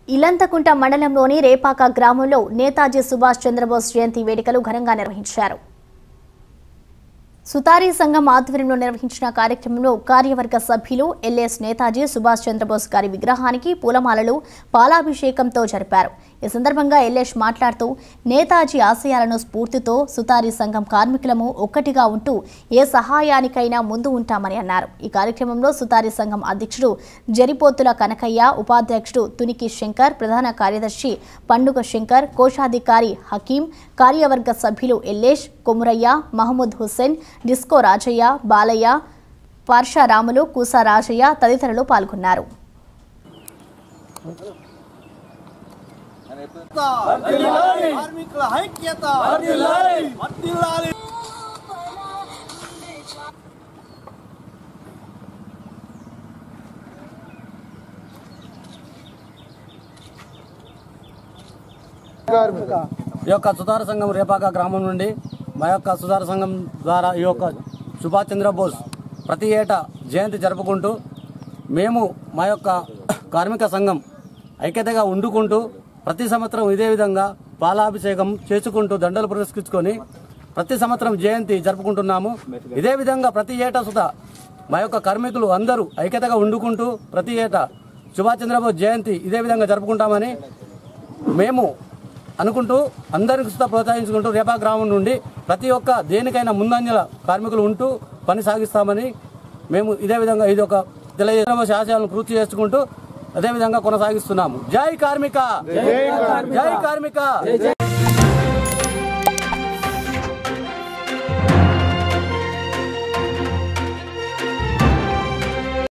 ఇలంతకుంట మండలంలోని రేపాక గ్రామంలో నేతాజీ సుభాష్ చంద్రబోస్ జయంతి వేడుకలు ఘనంగా నిర్వహించారు సుతారీ సంఘం ఆధ్వర్యంలో నిర్వహించిన కార్యక్రమంలో కార్యవర్గ సభ్యులు ఎల్ఎస్ నేతాజీ సుభాష్ చంద్రబోస్ గారి విగ్రహానికి పూలమాలలు పాలాభిషేకంతో జరిపారు ఈ సందర్భంగా ఎల్ఎస్ మాట్లాడుతూ నేతాజీ ఆశయాలను స్ఫూర్తితో సుతారీ సంఘం కార్మికులము ఒక్కటిగా ఉంటూ ఏ సహాయానికైనా ముందు ఉంటామని అన్నారు ఈ కార్యక్రమంలో సుతారీ సంఘం అధ్యక్షుడు జరిపోతుల కనకయ్య ఉపాధ్యక్షుడు తునికి శంకర్ ప్రధాన కార్యదర్శి పండుగ శంకర్ కోశాధికారి హకీం కార్యవర్గ సభ్యులు ఎల్లేష్ కొమురయ్య మహమూద్ హుస్సేన్ డిస్కో రాజయ్య బాలయ్య పార్షారాములు కూసా రాజయ్య తదితరులు పాల్గొన్నారు కార్మికుల ఐక్యత వర్ధిల్లాలి. ఈ యొక్క సుధార సంఘం రేపాక గ్రామం నుండి మా యొక్క సుధార సంఘం ద్వారా ఈ యొక్క సుభాష్ చంద్రబోస్ ప్రతి ఏటా జయంతి జరుపుకుంటూ మేము మా యొక్క కార్మిక సంఘం ఐక్యతగా వండుకుంటూ ప్రతి సంవత్సరం ఇదే విధంగా పాలాభిషేకం చేసుకుంటూ దండలు పురస్కరించుకొని ప్రతి సంవత్సరం జయంతి జరుపుకుంటున్నాము ఇదే విధంగా ప్రతి ఏటా సుధా మా యొక్క కార్మికులు అందరూ ఐక్యతగా వండుకుంటూ ప్రతి ఏటా సుభాష్ చంద్రబోస్ జయంతి ఇదే విధంగా జరుపుకుంటామని మేము అనుకుంటూ అందరికి సుతా ప్రోత్సహించుకుంటూ రేపా గ్రామం నుండి ప్రతి ఒక్క దేనికైనా ముందంజల కార్మికులు ఉంటూ పని సాగిస్తామని మేము ఇదే విధంగా ఇది ఒక తెలియజేసిన ఆశయాలను పూర్తి చేసుకుంటూ అదే విధంగా కొనసాగిస్తున్నాము జై కార్మిక జై కార్మిక